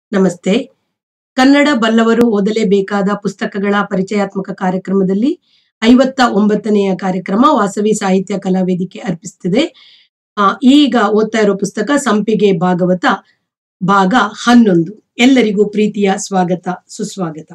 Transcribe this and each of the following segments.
ನಮಸ್ತೆ ಕನ್ನಡ ಬಲ್ಲವರು ಓದಲೇಬೇಕಾದ ಪುಸ್ತಕಗಳ ಪರಿಚಯಾತ್ಮಕ ಕಾರ್ಯಕ್ರಮದಲ್ಲಿ ಐವತ್ತ ಒಂಬತ್ತನೆಯ ಕಾರ್ಯಕ್ರಮ ವಾಸವಿ ಸಾಹಿತ್ಯ ಕಲಾ ವೇದಿಕೆ ಅರ್ಪಿಸುತ್ತಿದೆ ಆ, ಈಗ ಓದ್ತಾ ಇರೋ ಪುಸ್ತಕ ಸಂಪಿಗೆ ಭಾಗವತ ಭಾಗ ಹನ್ನೊಂದು ಎಲ್ಲರಿಗೂ ಪ್ರೀತಿಯ ಸ್ವಾಗತ ಸುಸ್ವಾಗತ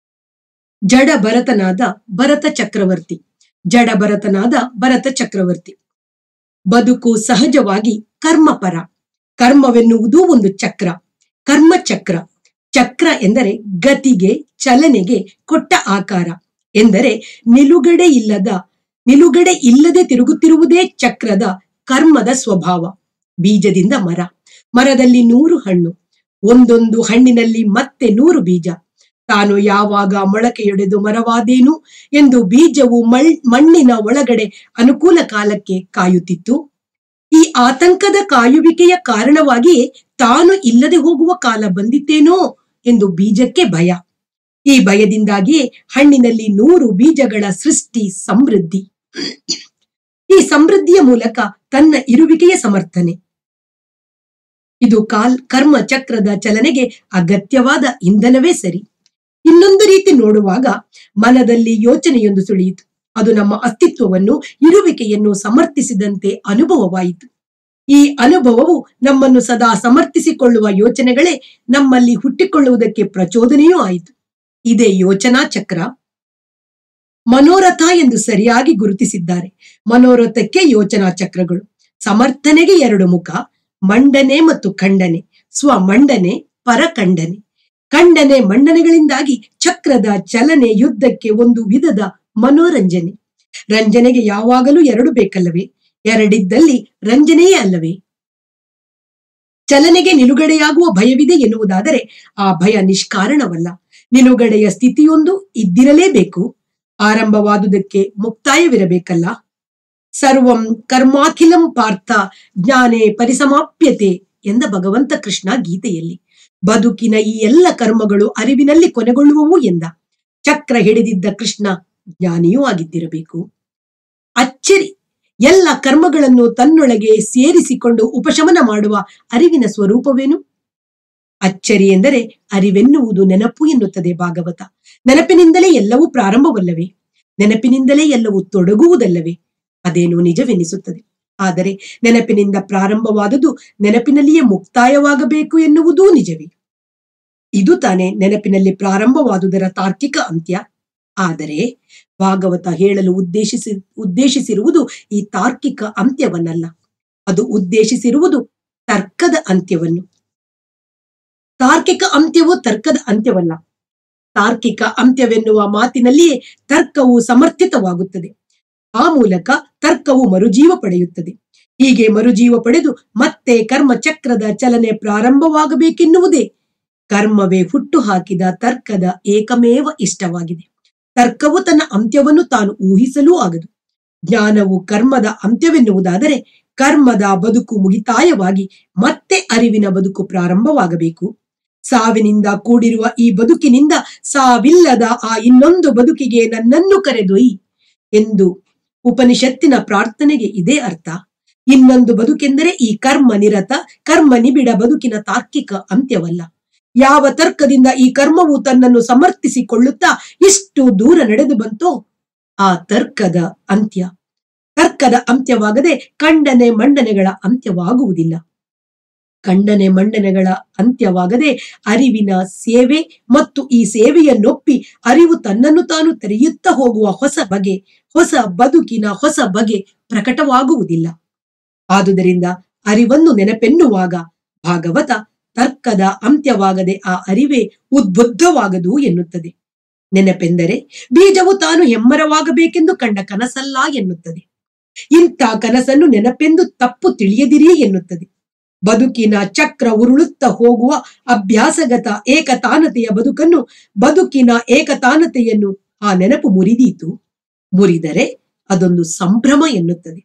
ಜಡ ಭರತನಾದ ಭರತ ಚಕ್ರವರ್ತಿ ಜಡ ಭರತನಾದ ಭರತ ಚಕ್ರವರ್ತಿ ಬದುಕು ಸಹಜವಾಗಿ ಕರ್ಮಪರ ಕರ್ಮವೆನ್ನುವುದು ಒಂದು ಚಕ್ರ ಕರ್ಮ ಚಕ್ರ ಚಕ್ರ ಎಂದರೆ ಗತಿಗೆ ಚಲನೆಗೆ ಕೊಟ್ಟ ಆಕಾರ ಎಂದರೆ ನಿಲುಗಡೆ ಇಲ್ಲದ ನಿಲುಗಡೆ ಇಲ್ಲದೆ ತಿರುಗುತ್ತಿರುವುದೇ ಚಕ್ರದ ಕರ್ಮದ ಸ್ವಭಾವ ಬೀಜದಿಂದ ಮರ ಮರದಲ್ಲಿ ನೂರು ಹಣ್ಣು ಒಂದೊಂದು ಹಣ್ಣಿನಲ್ಲಿ ಮತ್ತೆ ನೂರು ಬೀಜ ತಾನು ಯಾವಾಗ ಮೊಳಕೆಯೊಡೆದು ಮರವಾದೇನು ಎಂದು ಬೀಜವು ಮಳ್ ಮಣ್ಣಿನ ಒಳಗಡೆ ಅನುಕೂಲ ಕಾಲಕ್ಕೆ ಕಾಯುತ್ತಿತ್ತು ಈ ಆತಂಕದ ಕಾಯುವಿಕೆಯ ಕಾರಣವಾಗಿಯೇ ತಾನು ಇಲ್ಲದೆ ಹೋಗುವ ಕಾಲ ಬಂದಿತ್ತೇನೋ ಎಂದು ಬೀಜಕ್ಕೆ ಭಯ ಈ ಭಯದಿಂದಾಗಿಯೇ ಹಣ್ಣಿನಲ್ಲಿ ನೂರು ಬೀಜಗಳ ಸೃಷ್ಟಿ ಸಮೃದ್ಧಿ ಈ ಸಮೃದ್ಧಿಯ ಮೂಲಕ ತನ್ನ ಇರುವಿಕೆಯ ಸಮರ್ಥನೆ ಇದು ಕಾಲ್ ಕರ್ಮ ಚಕ್ರದ ಚಲನೆಗೆ ಅಗತ್ಯವಾದ ಇಂಧನವೇ ಸರಿ ಇನ್ನೊಂದು ರೀತಿ ನೋಡುವಾಗ ಮನದಲ್ಲಿ ಯೋಚನೆಯೊಂದು ಸುಳಿಯಿತು ಅದು ನಮ್ಮ ಅಸ್ತಿತ್ವವನ್ನು ಇರುವಿಕೆಯನ್ನು ಸಮರ್ಥಿಸಿದಂತೆ ಅನುಭವವಾಯಿತು ಈ ಅನುಭವವು ನಮ್ಮನ್ನು ಸದಾ ಸಮರ್ಥಿಸಿಕೊಳ್ಳುವ ಯೋಚನೆಗಳೇ ನಮ್ಮಲ್ಲಿ ಹುಟ್ಟಿಕೊಳ್ಳುವುದಕ್ಕೆ ಪ್ರಚೋದನೆಯೂ ಆಯಿತು ಇದೇ ಯೋಚನಾ ಚಕ್ರ ಮನೋರಥ ಎಂದು ಸರಿಯಾಗಿ ಗುರುತಿಸಿದ್ದಾರೆ ಮನೋರಥಕ್ಕೆ ಯೋಚನಾ ಚಕ್ರಗಳು ಸಮರ್ಥನೆಗೆ ಎರಡು ಮುಖ ಮಂಡನೆ ಮತ್ತು ಖಂಡನೆ ಸ್ವಮಂಡನೆ ಪರಖಂಡನೆ ಖಂಡನೆ ಮಂಡನೆಗಳಿಂದಾಗಿ ಚಕ್ರದ ಚಲನೆ ಯುದ್ಧಕ್ಕೆ ಒಂದು ವಿಧದ ಮನೋರಂಜನೆ ರಂಜನೆಗೆ ಯಾವಾಗಲೂ ಎರಡು ಬೇಕಲ್ಲವೇ ಎರಡಿದ್ದಲ್ಲಿ ರಂಜನೆಯೇ ಅಲ್ಲವೇ ಚಲನೆಗೆ ನಿಲುಗಡೆಯಾಗುವ ಭಯವಿದೆ ಎನ್ನುವುದಾದರೆ ಆ ಭಯ ನಿಷ್ಕಾರಣವಲ್ಲ ನಿಲುಗಡೆಯ ಸ್ಥಿತಿಯೊಂದು ಇದ್ದಿರಲೇಬೇಕು ಆರಂಭವಾದುದಕ್ಕೆ ಮುಕ್ತಾಯವಿರಬೇಕಲ್ಲ ಸರ್ವಂ ಕರ್ಮಾಖಿಲಂ ಪಾರ್ಥ ಜ್ಞಾನೇ ಪರಿಸಮಾಪ್ಯತೆ ಎಂದ ಭಗವಂತ ಕೃಷ್ಣ ಗೀತೆಯಲ್ಲಿ ಬದುಕಿನ ಈ ಎಲ್ಲ ಕರ್ಮಗಳು ಅರಿವಿನಲ್ಲಿ ಕೊನೆಗೊಳ್ಳುವವು ಎಂದ ಚಕ್ರ ಹಿಡಿದಿದ್ದ ಕೃಷ್ಣ ಜ್ಞಾನಿಯೂ ಆಗಿದ್ದಿರಬೇಕು ಅಚ್ಚರಿ ಎಲ್ಲ ಕರ್ಮಗಳನ್ನು ತನ್ನೊಳಗೆ ಸೇರಿಸಿಕೊಂಡು ಉಪಶಮನ ಮಾಡುವ ಅರಿವಿನ ಸ್ವರೂಪವೇನು ಅಚ್ಚರಿ ಎಂದರೆ ಅರಿವೆನ್ನುವುದು ನೆನಪು ಎನ್ನುತ್ತದೆ ಭಾಗವತ ನೆನಪಿನಿಂದಲೇ ಎಲ್ಲವೂ ಪ್ರಾರಂಭವಲ್ಲವೇ ನೆನಪಿನಿಂದಲೇ ಎಲ್ಲವೂ ತೊಡಗುವುದಲ್ಲವೇ ಅದೇನು ನಿಜವೆನಿಸುತ್ತದೆ ಆದರೆ ನೆನಪಿನಿಂದ ಪ್ರಾರಂಭವಾದುದು ನೆನಪಿನಲ್ಲಿಯೇ ಮುಕ್ತಾಯವಾಗಬೇಕು ಎನ್ನುವುದೂ ನಿಜವೇ ಇದು ತಾನೇ ನೆನಪಿನಲ್ಲಿ ಪ್ರಾರಂಭವಾದುದರ ತಾರ್ಕಿಕ ಅಂತ್ಯ ಆದರೆ ಭಾಗವತ ಹೇಳಲು ಉದ್ದೇಶಿಸಿ ಉದ್ದೇಶಿಸಿರುವುದು ಈ ತಾರ್ಕಿಕ ಅಂತ್ಯವನ್ನಲ್ಲ ಅದು ಉದ್ದೇಶಿಸಿರುವುದು ತರ್ಕದ ಅಂತ್ಯವನ್ನು ತಾರ್ಕಿಕ ಅಂತ್ಯವು ತರ್ಕದ ಅಂತ್ಯವಲ್ಲ ತಾರ್ಕಿಕ ಅಂತ್ಯವೆನ್ನುವ ಮಾತಿನಲ್ಲಿಯೇ ತರ್ಕವು ಸಮರ್ಥಿತವಾಗುತ್ತದೆ ಆ ಮೂಲಕ ತರ್ಕವು ಮರುಜೀವ ಪಡೆಯುತ್ತದೆ ಹೀಗೆ ಮರುಜೀವ ಪಡೆದು ಮತ್ತೆ ಕರ್ಮ ಚಕ್ರದ ಚಲನೆ ಪ್ರಾರಂಭವಾಗಬೇಕೆನ್ನುವುದೇ ಕರ್ಮವೇ ಹುಟ್ಟು ಹಾಕಿದ ತರ್ಕದ ಏಕಮೇವ ಇಷ್ಟವಾಗಿದೆ ತರ್ಕವು ತನ್ನ ಅಂತ್ಯವನ್ನು ತಾನು ಊಹಿಸಲೂ ಆಗದು ಜ್ಞಾನವು ಕರ್ಮದ ಅಂತ್ಯವೆನ್ನುವುದಾದರೆ ಕರ್ಮದ ಬದುಕು ಮುಗಿತಾಯವಾಗಿ ಮತ್ತೆ ಅರಿವಿನ ಬದುಕು ಪ್ರಾರಂಭವಾಗಬೇಕು ಸಾವಿನಿಂದ ಕೂಡಿರುವ ಈ ಬದುಕಿನಿಂದ ಸಾವಿಲ್ಲದ ಆ ಇನ್ನೊಂದು ಬದುಕಿಗೆ ನನ್ನನ್ನು ಕರೆದೊಯ್ಯಿ ಎಂದು ಉಪನಿಷತ್ತಿನ ಪ್ರಾರ್ಥನೆಗೆ ಇದೇ ಅರ್ಥ ಇನ್ನೊಂದು ಬದುಕೆಂದರೆ ಈ ಕರ್ಮ ನಿರತ ಕರ್ಮ ನಿಬಿಡ ಬದುಕಿನ ತಾರ್ಕಿಕ ಅಂತ್ಯವಲ್ಲ ಯಾವ ತರ್ಕದಿಂದ ಈ ಕರ್ಮವು ತನ್ನನ್ನು ಸಮರ್ಥಿಸಿಕೊಳ್ಳುತ್ತಾ ಇಷ್ಟು ದೂರ ನಡೆದು ಬಂತೋ ಆ ತರ್ಕದ ಅಂತ್ಯ ತರ್ಕದ ಅಂತ್ಯವಾಗದೆ ಖಂಡನೆ ಮಂಡನೆಗಳ ಅಂತ್ಯವಾಗುವುದಿಲ್ಲ ಖಂಡನೆ ಮಂಡನೆಗಳ ಅಂತ್ಯವಾಗದೆ ಅರಿವಿನ ಸೇವೆ ಮತ್ತು ಈ ಸೇವೆಯನ್ನೊಪ್ಪಿ ಅರಿವು ತನ್ನನ್ನು ತಾನು ತೆರೆಯುತ್ತಾ ಹೋಗುವ ಹೊಸ ಬಗೆ ಹೊಸ ಬದುಕಿನ ಹೊಸ ಬಗೆ ಪ್ರಕಟವಾಗುವುದಿಲ್ಲ ಆದುದರಿಂದ ಅರಿವನ್ನು ನೆನಪೆನ್ನುವಾಗ ಭಾಗವತ ತರ್ಕದ ಅಂತ್ಯವಾಗದೆ ಆ ಅರಿವೇ ಉದ್ಬುದ್ಧವಾಗದು ಎನ್ನುತ್ತದೆ ನೆನಪೆಂದರೆ ಬೀಜವು ತಾನು ಹೆಮ್ಮರವಾಗಬೇಕೆಂದು ಕಂಡ ಕನಸಲ್ಲ ಎನ್ನುತ್ತದೆ ಇಂಥ ಕನಸನ್ನು ನೆನಪೆಂದು ತಪ್ಪು ತಿಳಿಯದಿರಿ ಎನ್ನುತ್ತದೆ ಬದುಕಿನ ಚಕ್ರ ಉರುಳುತ್ತಾ ಹೋಗುವ ಅಭ್ಯಾಸಗತ ಏಕತಾನತೆಯ ಬದುಕನ್ನು ಬದುಕಿನ ಏಕತಾನತೆಯನ್ನು ಆ ನೆನಪು ಮುರಿದೀತು ಮುರಿದರೆ ಅದೊಂದು ಸಂಭ್ರಮ ಎನ್ನುತ್ತದೆ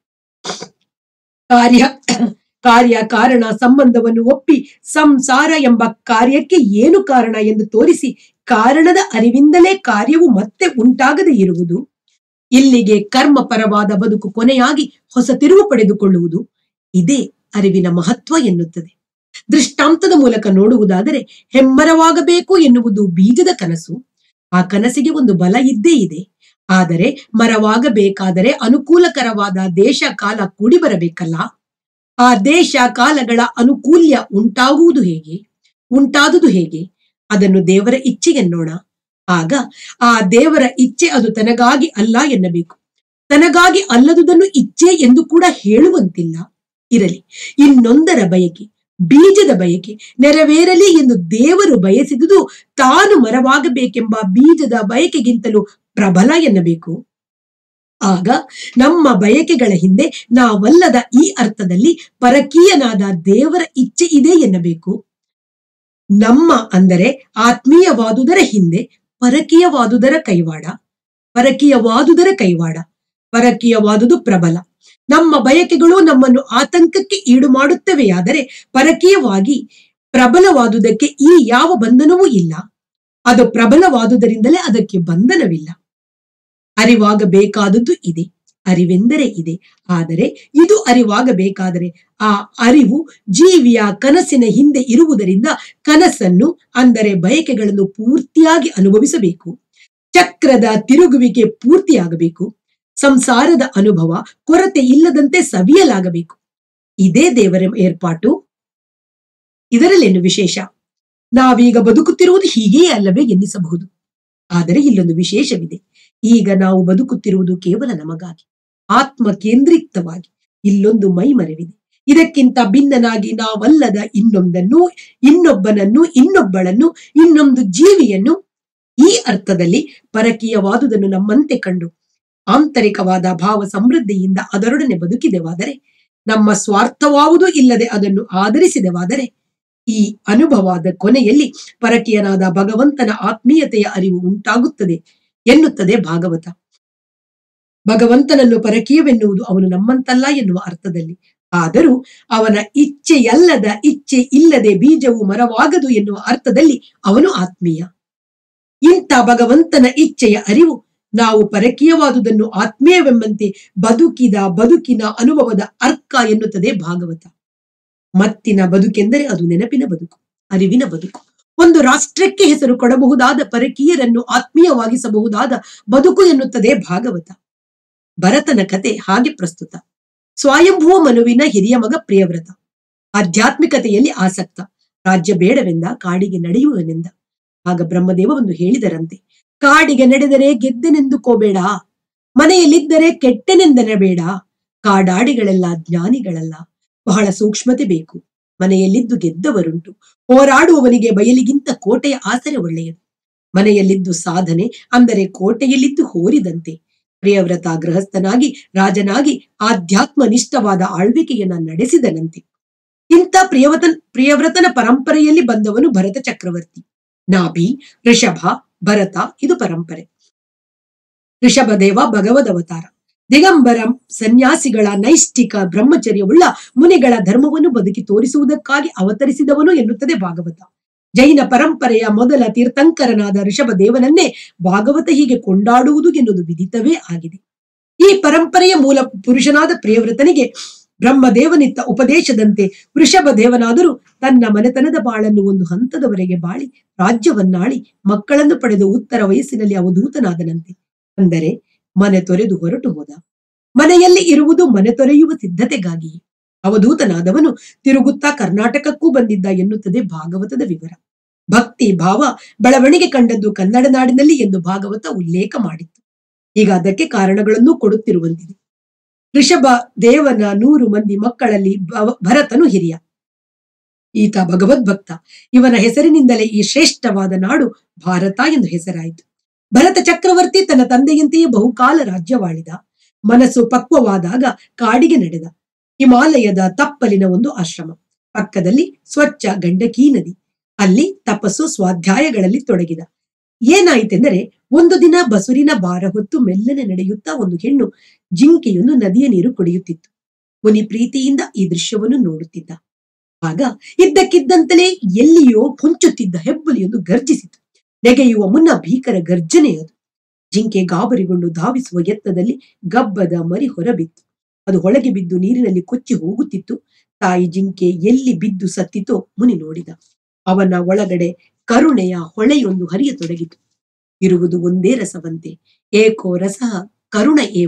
ಕಾರ್ಯ ಕಾರ್ಯ ಕಾರಣ ಸಂಬಂಧವನ್ನು ಒಪ್ಪಿ ಸಂಸಾರ ಎಂಬ ಕಾರ್ಯಕ್ಕೆ ಏನು ಕಾರಣ ಎಂದು ತೋರಿಸಿ ಕಾರಣದ ಅರಿವಿಂದಲೇ ಕಾರ್ಯವು ಮತ್ತೆ ಉಂಟಾಗದೆ ಇರುವುದು ಇಲ್ಲಿಗೆ ಕರ್ಮಪರವಾದ ಬದುಕು ಕೊನೆಯಾಗಿ ಹೊಸ ತಿರುವು ಪಡೆದುಕೊಳ್ಳುವುದು ಇದೇ ಅರಿವಿನ ಮಹತ್ವ ಎನ್ನುತ್ತದೆ ದೃಷ್ಟಾಂತದ ಮೂಲಕ ನೋಡುವುದಾದರೆ ಹೆಮ್ಮರವಾಗಬೇಕು ಎನ್ನುವುದು ಬೀಜದ ಕನಸು ಆ ಕನಸಿಗೆ ಒಂದು ಬಲ ಇದ್ದೇ ಇದೆ ಆದರೆ ಮರವಾಗಬೇಕಾದರೆ ಅನುಕೂಲಕರವಾದ ದೇಶ ಕಾಲ ಕೂಡಿ ಬರಬೇಕಲ್ಲ ಆ ದೇಶ ಕಾಲಗಳ ಅನುಕೂಲ್ಯ ಉಂಟಾಗುವುದು ಹೇಗೆ ಉಂಟಾದುದು ಹೇಗೆ ಅದನ್ನು ದೇವರ ಇಚ್ಛೆ ಎನ್ನೋಣ ಆಗ ಆ ದೇವರ ಇಚ್ಛೆ ಅದು ತನಗಾಗಿ ಅಲ್ಲ ಎನ್ನಬೇಕು ತನಗಾಗಿ ಅಲ್ಲದುದನ್ನು ಇಚ್ಛೆ ಎಂದು ಕೂಡ ಹೇಳುವಂತಿಲ್ಲ ಇರಲಿ ಇನ್ನೊಂದರ ಬಯಕೆ ಬೀಜದ ಬಯಕೆ ನೆರವೇರಲಿ ಎಂದು ದೇವರು ಬಯಸಿದುದು ತಾನು ಮರವಾಗಬೇಕೆಂಬ ಬೀಜದ ಬಯಕೆಗಿಂತಲೂ ಪ್ರಬಲ ಎನ್ನಬೇಕು ಆಗ ನಮ್ಮ ಬಯಕೆಗಳ ಹಿಂದೆ ನಾವಲ್ಲದ ಈ ಅರ್ಥದಲ್ಲಿ ಪರಕೀಯನಾದ ದೇವರ ಇಚ್ಛೆ ಇದೆ ಎನ್ನಬೇಕು ನಮ್ಮ ಅಂದರೆ ಆತ್ಮೀಯವಾದುದರ ಹಿಂದೆ ಪರಕೀಯವಾದುದರ ಕೈವಾಡ ಪರಕೀಯವಾದುದರ ಕೈವಾಡ ಪರಕೀಯವಾದುದು ಪ್ರಬಲ ನಮ್ಮ ಬಯಕೆಗಳು ನಮ್ಮನ್ನು ಆತಂಕಕ್ಕೆ ಈಡು ಮಾಡುತ್ತವೆಯಾದರೆ ಪರಕೀಯವಾಗಿ ಪ್ರಬಲವಾದುದಕ್ಕೆ ಈ ಯಾವ ಬಂಧನವೂ ಇಲ್ಲ ಅದು ಪ್ರಬಲವಾದುದರಿಂದಲೇ ಅದಕ್ಕೆ ಬಂಧನವಿಲ್ಲ ಅರಿವಾಗಬೇಕಾದದ್ದು ಇದೆ ಅರಿವೆಂದರೆ ಇದೆ ಆದರೆ ಇದು ಅರಿವಾಗಬೇಕಾದರೆ ಆ ಅರಿವು ಜೀವಿಯ ಕನಸಿನ ಹಿಂದೆ ಇರುವುದರಿಂದ ಕನಸನ್ನು ಅಂದರೆ ಬಯಕೆಗಳನ್ನು ಪೂರ್ತಿಯಾಗಿ ಅನುಭವಿಸಬೇಕು ಚಕ್ರದ ತಿರುಗುವಿಕೆ ಪೂರ್ತಿಯಾಗಬೇಕು ಸಂಸಾರದ ಅನುಭವ ಕೊರತೆ ಇಲ್ಲದಂತೆ ಸವಿಯಲಾಗಬೇಕು ಇದೇ ದೇವರ ಏರ್ಪಾಟು ಇದರಲ್ಲೇನು ವಿಶೇಷ ನಾವೀಗ ಬದುಕುತ್ತಿರುವುದು ಹೀಗೆಯೇ ಅಲ್ಲವೇ ಎನ್ನಿಸಬಹುದು ಆದರೆ ಇಲ್ಲೊಂದು ವಿಶೇಷವಿದೆ ಈಗ ನಾವು ಬದುಕುತ್ತಿರುವುದು ಕೇವಲ ನಮಗಾಗಿ ಆತ್ಮ ಕೇಂದ್ರಿತವಾಗಿ ಇಲ್ಲೊಂದು ಮೈಮರೆವಿದೆ ಇದಕ್ಕಿಂತ ಭಿನ್ನನಾಗಿ ನಾವಲ್ಲದ ಇನ್ನೊಂದನ್ನು ಇನ್ನೊಬ್ಬನನ್ನು ಇನ್ನೊಬ್ಬಳನ್ನು ಇನ್ನೊಂದು ಜೀವಿಯನ್ನು ಈ ಅರ್ಥದಲ್ಲಿ ಪರಕೀಯವಾದುದನ್ನು ನಮ್ಮಂತೆ ಕಂಡು ಆಂತರಿಕವಾದ ಭಾವ ಸಮೃದ್ಧಿಯಿಂದ ಅದರೊಡನೆ ಬದುಕಿದೆವಾದರೆ ನಮ್ಮ ಸ್ವಾರ್ಥವಾವುದೂ ಇಲ್ಲದೆ ಅದನ್ನು ಆಧರಿಸಿದೆವಾದರೆ ಈ ಅನುಭವದ ಕೊನೆಯಲ್ಲಿ ಪರಕೀಯನಾದ ಭಗವಂತನ ಆತ್ಮೀಯತೆಯ ಅರಿವು ಉಂಟಾಗುತ್ತದೆ ಎನ್ನುತ್ತದೆ ಭಾಗವತ ಭಗವಂತನನ್ನು ಪರಕೀಯವೆನ್ನುವುದು ಅವನು ನಮ್ಮಂತಲ್ಲ ಎನ್ನುವ ಅರ್ಥದಲ್ಲಿ ಆದರೂ ಅವನ ಇಚ್ಛೆಯಲ್ಲದ ಇಚ್ಛೆ ಇಲ್ಲದೆ ಬೀಜವು ಮರವಾಗದು ಎನ್ನುವ ಅರ್ಥದಲ್ಲಿ ಅವನು ಆತ್ಮೀಯ ಇಂಥ ಭಗವಂತನ ಇಚ್ಛೆಯ ಅರಿವು ನಾವು ಪರಕೀಯವಾದುದನ್ನು ಆತ್ಮೀಯವೆಂಬಂತೆ ಬದುಕಿದ ಬದುಕಿನ ಅನುಭವದ ಅರ್ಕ ಎನ್ನುತ್ತದೆ ಭಾಗವತ ಮತ್ತಿನ ಬದುಕೆಂದರೆ ಅದು ನೆನಪಿನ ಬದುಕು ಅರಿವಿನ ಬದುಕು ಒಂದು ರಾಷ್ಟ್ರಕ್ಕೆ ಹೆಸರು ಕೊಡಬಹುದಾದ ಪರಕೀಯರನ್ನು ಆತ್ಮೀಯವಾಗಿಸಬಹುದಾದ ಬದುಕು ಎನ್ನುತ್ತದೆ ಭಾಗವತ ಭರತನ ಕತೆ ಹಾಗೆ ಪ್ರಸ್ತುತ ಸ್ವಯಂಭುವ ಮನುವಿನ ಹಿರಿಯ ಮಗ ಪ್ರಿಯವ್ರತ ಆಧ್ಯಾತ್ಮಿಕತೆಯಲ್ಲಿ ಆಸಕ್ತ ರಾಜ್ಯ ಬೇಡವೆಂದ ಕಾಡಿಗೆ ನಡೆಯುವನೆಂದ ಆಗ ಬ್ರಹ್ಮದೇವ ಒಂದು ಹೇಳಿದರಂತೆ ಕಾಡಿಗೆ ನಡೆದರೆ ಗೆದ್ದೆನೆಂದುಕೋಬೇಡ ಮನೆಯಲ್ಲಿದ್ದರೆ ಕೆಟ್ಟೆನೆಂದೆನಬೇಡ ಕಾಡಾಡಿಗಳೆಲ್ಲ ಜ್ಞಾನಿಗಳಲ್ಲ ಬಹಳ ಸೂಕ್ಷ್ಮತೆ ಬೇಕು ಮನೆಯಲ್ಲಿದ್ದು ಗೆದ್ದವರುಂಟು ಹೋರಾಡುವವನಿಗೆ ಬಯಲಿಗಿಂತ ಕೋಟೆಯ ಆಸರೆ ಒಳ್ಳೆಯದು ಮನೆಯಲ್ಲಿದ್ದು ಸಾಧನೆ ಅಂದರೆ ಕೋಟೆಯಲ್ಲಿದ್ದು ಹೋರಿದಂತೆ ಪ್ರಿಯವ್ರತ ಗೃಹಸ್ಥನಾಗಿ ರಾಜನಾಗಿ ಆಧ್ಯಾತ್ಮ ನಿಷ್ಠವಾದ ಆಳ್ವಿಕೆಯನ್ನ ನಡೆಸಿದನಂತೆ ಇಂಥ ಪ್ರಿಯವತನ್ ಪ್ರಿಯವ್ರತನ ಪರಂಪರೆಯಲ್ಲಿ ಬಂದವನು ಭರತ ಚಕ್ರವರ್ತಿ ನಾಭಿ ಋಷಭ ಭರತ ಇದು ಪರಂಪರೆ ಋಷಭದೇವ ಭಗವದ್ ಅವತಾರ ದಿಗಂಬರ ಸನ್ಯಾಸಿಗಳ ನೈಷ್ಠಿಕ ಬ್ರಹ್ಮಚರ್ಯವುಳ್ಳ ಮುನಿಗಳ ಧರ್ಮವನ್ನು ಬದುಕಿ ತೋರಿಸುವುದಕ್ಕಾಗಿ ಅವತರಿಸಿದವನು ಎನ್ನುತ್ತದೆ ಭಾಗವತ ಜೈನ ಪರಂಪರೆಯ ಮೊದಲ ತೀರ್ಥಂಕರನಾದ ಋಷಭ ದೇವನನ್ನೇ ಭಾಗವತ ಹೀಗೆ ಕೊಂಡಾಡುವುದು ಎನ್ನುವುದು ವಿದಿತವೇ ಆಗಿದೆ ಈ ಪರಂಪರೆಯ ಮೂಲ ಪುರುಷನಾದ ಪ್ರಿಯವ್ರತನಿಗೆ ಬ್ರಹ್ಮದೇವನಿತ್ತ ಉಪದೇಶದಂತೆ ವೃಷಭ ದೇವನಾದರೂ ತನ್ನ ಮನೆತನದ ಬಾಳನ್ನು ಒಂದು ಹಂತದವರೆಗೆ ಬಾಳಿ ರಾಜ್ಯವನ್ನಾಳಿ ಮಕ್ಕಳನ್ನು ಪಡೆದು ಉತ್ತರ ವಯಸ್ಸಿನಲ್ಲಿ ಅವಧೂತನಾದನಂತೆ ಅಂದರೆ ಮನೆ ತೊರೆದು ಹೊರಟು ಹೋದ ಮನೆಯಲ್ಲಿ ಇರುವುದು ಮನೆ ತೊರೆಯುವ ಸಿದ್ಧತೆಗಾಗಿಯೇ ಅವಧೂತನಾದವನು ತಿರುಗುತ್ತಾ ಕರ್ನಾಟಕಕ್ಕೂ ಬಂದಿದ್ದ ಎನ್ನುತ್ತದೆ ಭಾಗವತದ ವಿವರ ಭಕ್ತಿ ಭಾವ ಬೆಳವಣಿಗೆ ಕಂಡದ್ದು ಕನ್ನಡ ನಾಡಿನಲ್ಲಿ ಎಂದು ಭಾಗವತ ಉಲ್ಲೇಖ ಮಾಡಿತ್ತು ಈಗ ಅದಕ್ಕೆ ಕಾರಣಗಳನ್ನು ಕೊಡುತ್ತಿರುವಂತಿದೆ ಋಷಭ ದೇವನ ನೂರು ಮಂದಿ ಮಕ್ಕಳಲ್ಲಿ ಭವ- ಭರತನು ಹಿರಿಯ ಈತ ಭಗವದ್ಭಕ್ತ ಇವನ ಹೆಸರಿನಿಂದಲೇ ಈ ಶ್ರೇಷ್ಠವಾದ ನಾಡು ಭಾರತ ಎಂದು ಹೆಸರಾಯಿತು ಭರತ ಚಕ್ರವರ್ತಿ ತನ್ನ ತಂದೆಯಂತೆಯೇ ಬಹುಕಾಲ ರಾಜ್ಯವಾಳಿದ ಮನಸ್ಸು ಪಕ್ವವಾದಾಗ ಕಾಡಿಗೆ ನಡೆದ ಹಿಮಾಲಯದ ತಪ್ಪಲಿನ ಒಂದು ಆಶ್ರಮ ಪಕ್ಕದಲ್ಲಿ ಸ್ವಚ್ಛ ಗಂಡಕಿ ನದಿ ಅಲ್ಲಿ ತಪಸ್ಸು ಸ್ವಾಧ್ಯಾಯಗಳಲ್ಲಿ ತೊಡಗಿದ ಏನಾಯಿತೆಂದರೆ ಒಂದು ದಿನ ಬಸುರಿನ ಭಾರ ಹೊತ್ತು ಮೆಲ್ಲನೆ ನಡೆಯುತ್ತಾ ಒಂದು ಹೆಣ್ಣು ಜಿಂಕೆಯೊಂದು ನದಿಯ ನೀರು ಕುಡಿಯುತ್ತಿತ್ತು ಮುನಿ ಪ್ರೀತಿಯಿಂದ ಈ ದೃಶ್ಯವನ್ನು ನೋಡುತ್ತಿದ್ದ ಆಗ ಇದ್ದಕ್ಕಿದ್ದಂತಲೇ ಎಲ್ಲಿಯೋ ಹೊಂಚುತ್ತಿದ್ದ ಹೆಬ್ಬುಲಿಯೊಂದು ಗರ್ಜಿಸಿತು ನೆಗೆಯುವ ಮುನ್ನ ಭೀಕರ ಗರ್ಜನೆ ಅದು ಜಿಂಕೆ ಗಾಬರಿಗೊಂಡು ಧಾವಿಸುವ ಯತ್ನದಲ್ಲಿ ಗಬ್ಬದ ಮರಿ ಹೊರಬಿತ್ತು ಅದು ಹೊಳಗೆ ಬಿದ್ದು ನೀರಿನಲ್ಲಿ ಕೊಚ್ಚಿ ಹೋಗುತ್ತಿತ್ತು ತಾಯಿ ಜಿಂಕೆ ಎಲ್ಲಿ ಬಿದ್ದು ಸತ್ತಿತೋ ಮುನಿ ನೋಡಿದ ಅವನ ಒಳಗಡೆ ಕರುಣೆಯ ಹೊಳೆಯೊಂದು ಹರಿಯತೊಡಗಿತು ಇರುವುದು ಒಂದೇ ರಸವಂತೆ ಏಕೋ ರಸ ಕರುಣ ಏವ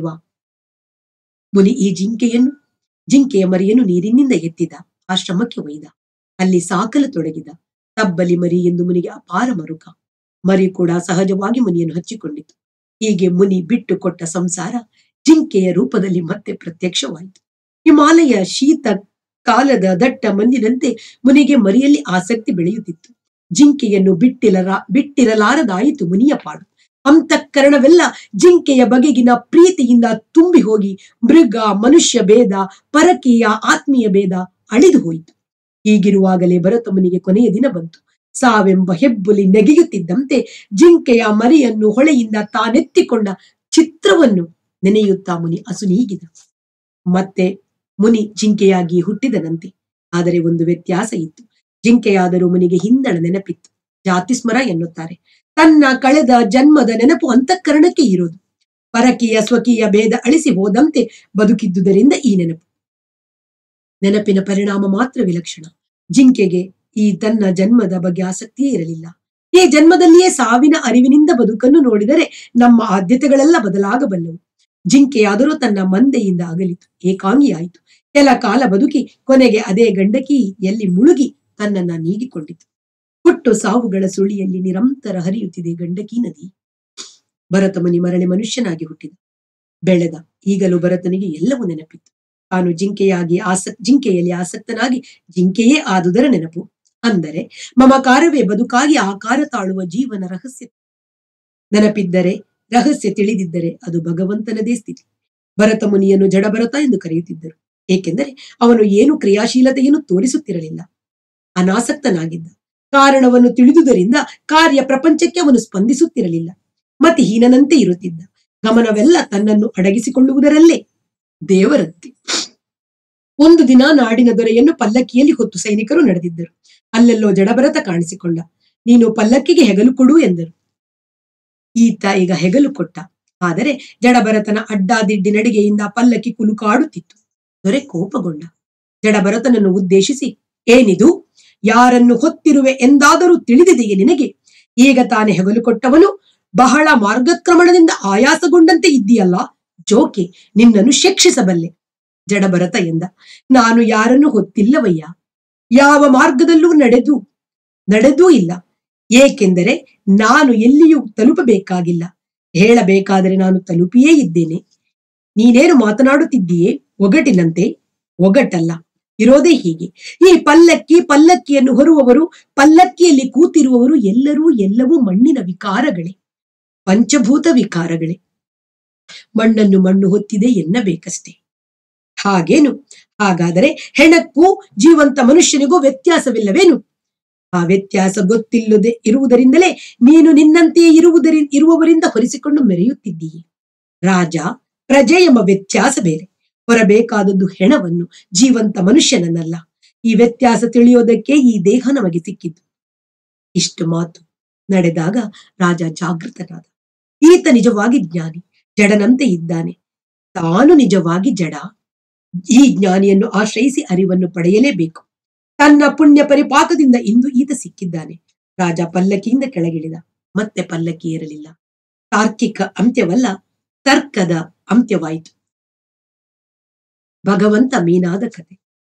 ಮುನಿ ಈ ಜಿಂಕೆಯನ್ನು ಜಿಂಕೆಯ ಮರಿಯನ್ನು ನೀರಿನಿಂದ ಎತ್ತಿದ ಆಶ್ರಮಕ್ಕೆ ಒಯ್ದ ಅಲ್ಲಿ ಸಾಕಲು ತೊಡಗಿದ ತಬ್ಬಲಿ ಮರಿ ಎಂದು ಮುನಿಗೆ ಅಪಾರ ಮರುಕ ಮರಿ ಕೂಡ ಸಹಜವಾಗಿ ಮುನಿಯನ್ನು ಹಚ್ಚಿಕೊಂಡಿತು ಹೀಗೆ ಮುನಿ ಬಿಟ್ಟು ಕೊಟ್ಟ ಸಂಸಾರ ಜಿಂಕೆಯ ರೂಪದಲ್ಲಿ ಮತ್ತೆ ಪ್ರತ್ಯಕ್ಷವಾಯಿತು ಹಿಮಾಲಯ ಶೀತ ಕಾಲದ ದಟ್ಟ ಮಂದಿನಂತೆ ಮುನಿಗೆ ಮರಿಯಲ್ಲಿ ಆಸಕ್ತಿ ಬೆಳೆಯುತ್ತಿತ್ತು ಜಿಂಕೆಯನ್ನು ಬಿಟ್ಟಿರಲ ಬಿಟ್ಟಿರಲಾರದಾಯಿತು ಮುನಿಯ ಪಾಡು ಅಂತಃಕರಣವೆಲ್ಲ ಜಿಂಕೆಯ ಬಗೆಗಿನ ಪ್ರೀತಿಯಿಂದ ತುಂಬಿ ಹೋಗಿ ಮೃಗ ಮನುಷ್ಯ ಭೇದ ಪರಕೀಯ ಆತ್ಮೀಯ ಭೇದ ಅಳಿದು ಹೋಯಿತು ಹೀಗಿರುವಾಗಲೇ ಭರತ ಮುನಿಗೆ ಕೊನೆಯ ದಿನ ಬಂತು ಸಾವೆಂಬ ಹೆಬ್ಬುಲಿ ನೆಗೆಯುತ್ತಿದ್ದಂತೆ ಜಿಂಕೆಯ ಮರಿಯನ್ನು ಹೊಳೆಯಿಂದ ತಾನೆತ್ತಿಕೊಂಡ ಚಿತ್ರವನ್ನು ನೆನೆಯುತ್ತಾ ಮುನಿ ಅಸುನೀಗಿದ ಮತ್ತೆ ಮುನಿ ಜಿಂಕೆಯಾಗಿ ಹುಟ್ಟಿದನಂತೆ ಆದರೆ ಒಂದು ವ್ಯತ್ಯಾಸ ಇತ್ತು ಜಿಂಕೆಯಾದರೂ ಮುನಿಗೆ ಹಿಂದಣ ನೆನಪಿತ್ತು ಜಾತಿಸ್ಮರ ಎನ್ನುತ್ತಾರೆ ತನ್ನ ಕಳೆದ ಜನ್ಮದ ನೆನಪು ಅಂತಃಕರಣಕ್ಕೆ ಇರೋದು ಪರಕೀಯ ಸ್ವಕೀಯ ಭೇದ ಅಳಿಸಿ ಹೋದಂತೆ ಬದುಕಿದ್ದುದರಿಂದ ಈ ನೆನಪು ನೆನಪಿನ ಪರಿಣಾಮ ಮಾತ್ರ ವಿಲಕ್ಷಣ ಜಿಂಕೆಗೆ ಈ ತನ್ನ ಜನ್ಮದ ಬಗ್ಗೆ ಆಸಕ್ತಿಯೇ ಇರಲಿಲ್ಲ ಈ ಜನ್ಮದಲ್ಲಿಯೇ ಸಾವಿನ ಅರಿವಿನಿಂದ ಬದುಕನ್ನು ನೋಡಿದರೆ ನಮ್ಮ ಆದ್ಯತೆಗಳೆಲ್ಲ ಬದಲಾಗಬಲ್ಲವು ಜಿಂಕೆಯಾದರೂ ತನ್ನ ಮಂದೆಯಿಂದ ಅಗಲಿತು ಏಕಾಂಗಿಯಾಯಿತು ಕೆಲ ಕಾಲ ಬದುಕಿ ಕೊನೆಗೆ ಅದೇ ಗಂಡಕಿ ಎಲ್ಲಿ ಮುಳುಗಿ ತನ್ನನ್ನ ನೀಗಿಕೊಂಡಿತು ಹುಟ್ಟು ಸಾವುಗಳ ಸುಳಿಯಲ್ಲಿ ನಿರಂತರ ಹರಿಯುತ್ತಿದೆ ಗಂಡಕಿ ನದಿ ಭರತ ಮುನಿ ಮರಳಿ ಮನುಷ್ಯನಾಗಿ ಹುಟ್ಟಿದ ಬೆಳೆದ ಈಗಲೂ ಭರತನಿಗೆ ಎಲ್ಲವೂ ನೆನಪಿತ್ತು ತಾನು ಜಿಂಕೆಯಾಗಿ ಆಸಕ್ ಜಿಂಕೆಯಲ್ಲಿ ಆಸಕ್ತನಾಗಿ ಜಿಂಕೆಯೇ ಆದುದರ ನೆನಪು ಅಂದರೆ ಮಮಕಾರವೇ ಬದುಕಾಗಿ ಆಕಾರ ತಾಳುವ ಜೀವನ ರಹಸ್ಯ ನೆನಪಿದ್ದರೆ ರಹಸ್ಯ ತಿಳಿದಿದ್ದರೆ ಅದು ಭಗವಂತನದೇ ಸ್ಥಿತಿ ಭರತ ಮುನಿಯನ್ನು ಜಡಭರತ ಎಂದು ಕರೆಯುತ್ತಿದ್ದರು ಏಕೆಂದರೆ ಅವನು ಏನು ಕ್ರಿಯಾಶೀಲತೆಯನ್ನು ತೋರಿಸುತ್ತಿರಲಿಲ್ಲ ಅನಾಸಕ್ತನಾಗಿದ್ದ ಕಾರಣವನ್ನು ತಿಳಿದುದರಿಂದ ಕಾರ್ಯ ಪ್ರಪಂಚಕ್ಕೆ ಅವನು ಸ್ಪಂದಿಸುತ್ತಿರಲಿಲ್ಲ ಮತ್ತೆ ಹೀನನಂತೆ ಇರುತ್ತಿದ್ದ ಗಮನವೆಲ್ಲ ತನ್ನನ್ನು ಅಡಗಿಸಿಕೊಳ್ಳುವುದರಲ್ಲೇ ದೇವರಂತೆ ಒಂದು ದಿನ ನಾಡಿನ ದೊರೆಯನ್ನು ಪಲ್ಲಕ್ಕಿಯಲ್ಲಿ ಹೊತ್ತು ಸೈನಿಕರು ನಡೆದಿದ್ದರು ಅಲ್ಲೆಲ್ಲೋ ಜಡಭರತ ಕಾಣಿಸಿಕೊಂಡ ನೀನು ಪಲ್ಲಕ್ಕಿಗೆ ಹೆಗಲು ಕೊಡು ಎಂದರು ಈತ ಈಗ ಹೆಗಲು ಕೊಟ್ಟ ಆದರೆ ಜಡಭರತನ ಅಡ್ಡಾದಿಡ್ಡಿ ನಡಿಗೆಯಿಂದ ಪಲ್ಲಕ್ಕಿ ಕುಲುಕಾಡುತ್ತಿತ್ತು ದೊರೆ ಕೋಪಗೊಂಡ ಜಡಭರತನನ್ನು ಉದ್ದೇಶಿಸಿ ಏನಿದು ಯಾರನ್ನು ಹೊತ್ತಿರುವೆ ಎಂದಾದರೂ ತಿಳಿದಿದೆಯೇ ನಿನಗೆ ಈಗ ತಾನೇ ಹೆಗಲು ಕೊಟ್ಟವನು ಬಹಳ ಮಾರ್ಗಕ್ರಮಣದಿಂದ ಆಯಾಸಗೊಂಡಂತೆ ಇದ್ದೀಯಲ್ಲ ಜೋಕೆ ನಿನ್ನನ್ನು ಶಿಕ್ಷಿಸಬಲ್ಲೆ ಜಡಭರತ ಎಂದ ನಾನು ಯಾರನ್ನು ಹೊತ್ತಿಲ್ಲವಯ್ಯ ಯಾವ ಮಾರ್ಗದಲ್ಲೂ ನಡೆದು ನಡೆದೂ ಇಲ್ಲ ಏಕೆಂದರೆ ನಾನು ಎಲ್ಲಿಯೂ ತಲುಪಬೇಕಾಗಿಲ್ಲ ಹೇಳಬೇಕಾದರೆ ನಾನು ತಲುಪಿಯೇ ಇದ್ದೇನೆ ನೀನೇನು ಮಾತನಾಡುತ್ತಿದ್ದೀಯೇ ಒಗಟಿನಂತೆ ಒಗಟಲ್ಲ ಇರೋದೇ ಹೀಗೆ ಈ ಪಲ್ಲಕ್ಕಿ ಪಲ್ಲಕ್ಕಿಯನ್ನು ಹೊರುವವರು ಪಲ್ಲಕ್ಕಿಯಲ್ಲಿ ಕೂತಿರುವವರು ಎಲ್ಲರೂ ಎಲ್ಲವೂ ಮಣ್ಣಿನ ವಿಕಾರಗಳೇ ಪಂಚಭೂತ ವಿಕಾರಗಳೇ ಮಣ್ಣನ್ನು ಮಣ್ಣು ಹೊತ್ತಿದೆ ಎನ್ನಬೇಕಷ್ಟೇ ಹಾಗೇನು ಹಾಗಾದರೆ ಹೆಣಕ್ಕೂ ಜೀವಂತ ಮನುಷ್ಯನಿಗೂ ವ್ಯತ್ಯಾಸವಿಲ್ಲವೇನು ಆ ವ್ಯತ್ಯಾಸ ಗೊತ್ತಿಲ್ಲದೆ ಇರುವುದರಿಂದಲೇ ನೀನು ನಿನ್ನಂತೆಯೇ ಇರುವುದರಿ ಇರುವವರಿಂದ ಹೊರಿಸಿಕೊಂಡು ಮೆರೆಯುತ್ತಿದ್ದೀಯೆ ರಾಜ ಪ್ರಜೆ ಎಂಬ ವ್ಯತ್ಯಾಸ ಬೇರೆ ಹೊರಬೇಕಾದದ್ದು ಹೆಣವನ್ನು ಜೀವಂತ ಮನುಷ್ಯನನ್ನಲ್ಲ ಈ ವ್ಯತ್ಯಾಸ ತಿಳಿಯೋದಕ್ಕೆ ಈ ದೇಹ ನಮಗೆ ಸಿಕ್ಕಿದ್ದು ಇಷ್ಟು ಮಾತು ನಡೆದಾಗ ರಾಜ ಜಾಗೃತನಾದ ಈತ ನಿಜವಾಗಿ ಜ್ಞಾನಿ ಜಡನಂತೆ ಇದ್ದಾನೆ ತಾನು ನಿಜವಾಗಿ ಜಡ ಈ ಜ್ಞಾನಿಯನ್ನು ಆಶ್ರಯಿಸಿ ಅರಿವನ್ನು ಪಡೆಯಲೇಬೇಕು ತನ್ನ ಪುಣ್ಯ ಪರಿಪಾಕದಿಂದ ಇಂದು ಈತ ಸಿಕ್ಕಿದ್ದಾನೆ ರಾಜ ಪಲ್ಲಕ್ಕಿಯಿಂದ ಕೆಳಗಿಳಿದ ಮತ್ತೆ ಪಲ್ಲಕ್ಕಿ ಏರಲಿಲ್ಲ ತಾರ್ಕಿಕ ಅಂತ್ಯವಲ್ಲ ತರ್ಕದ ಅಂತ್ಯವಾಯಿತು ಭಗವಂತ ಮೀನಾದ ಕತೆ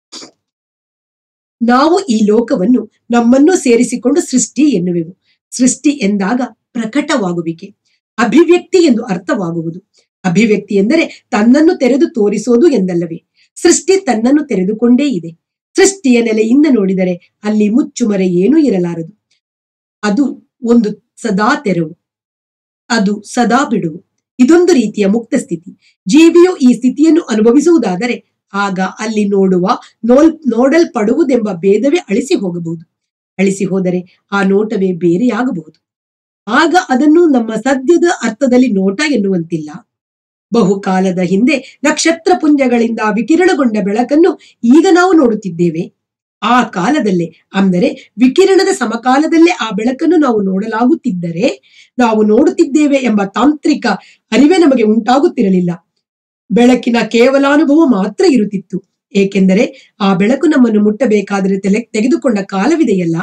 ನಾವು ಈ ಲೋಕವನ್ನು ನಮ್ಮನ್ನು ಸೇರಿಸಿಕೊಂಡು ಸೃಷ್ಟಿ ಎನ್ನುವೆವು ಸೃಷ್ಟಿ ಎಂದಾಗ ಪ್ರಕಟವಾಗುವಿಕೆ ಅಭಿವ್ಯಕ್ತಿ ಎಂದು ಅರ್ಥವಾಗುವುದು ಅಭಿವ್ಯಕ್ತಿ ಎಂದರೆ ತನ್ನನ್ನು ತೆರೆದು ತೋರಿಸೋದು ಎಂದಲ್ಲವೇ ಸೃಷ್ಟಿ ತನ್ನನ್ನು ತೆರೆದುಕೊಂಡೇ ಇದೆ ಸೃಷ್ಟಿಯ ನೆಲೆಯಿಂದ ನೋಡಿದರೆ ಅಲ್ಲಿ ಮುಚ್ಚುಮರೆ ಏನೂ ಇರಲಾರದು ಅದು ಒಂದು ಸದಾ ತೆರವು ಅದು ಸದಾ ಬಿಡುವು ಇದೊಂದು ರೀತಿಯ ಮುಕ್ತ ಸ್ಥಿತಿ ಜೀವಿಯು ಈ ಸ್ಥಿತಿಯನ್ನು ಅನುಭವಿಸುವುದಾದರೆ ಆಗ ಅಲ್ಲಿ ನೋಡುವ ನೋಲ್ ನೋಡಲ್ಪಡುವುದೆಂಬ ಭೇದವೇ ಅಳಿಸಿ ಹೋಗಬಹುದು ಅಳಿಸಿ ಹೋದರೆ ಆ ನೋಟವೇ ಬೇರೆಯಾಗಬಹುದು ಆಗ ಅದನ್ನು ನಮ್ಮ ಸದ್ಯದ ಅರ್ಥದಲ್ಲಿ ನೋಟ ಎನ್ನುವಂತಿಲ್ಲ ಬಹುಕಾಲದ ಹಿಂದೆ ನಕ್ಷತ್ರ ಪುಂಜಗಳಿಂದ ವಿಕಿರಣಗೊಂಡ ಬೆಳಕನ್ನು ಈಗ ನಾವು ನೋಡುತ್ತಿದ್ದೇವೆ ಆ ಕಾಲದಲ್ಲೇ ಅಂದರೆ ವಿಕಿರಣದ ಸಮಕಾಲದಲ್ಲೇ ಆ ಬೆಳಕನ್ನು ನಾವು ನೋಡಲಾಗುತ್ತಿದ್ದರೆ ನಾವು ನೋಡುತ್ತಿದ್ದೇವೆ ಎಂಬ ತಾಂತ್ರಿಕ ಅರಿವೇ ನಮಗೆ ಉಂಟಾಗುತ್ತಿರಲಿಲ್ಲ ಬೆಳಕಿನ ಕೇವಲಾನುಭವ ಮಾತ್ರ ಇರುತ್ತಿತ್ತು ಏಕೆಂದರೆ ಆ ಬೆಳಕು ನಮ್ಮನ್ನು ಮುಟ್ಟಬೇಕಾದರೆ ತೆಲೆ ತೆಗೆದುಕೊಂಡ ಕಾಲವಿದೆಯಲ್ಲ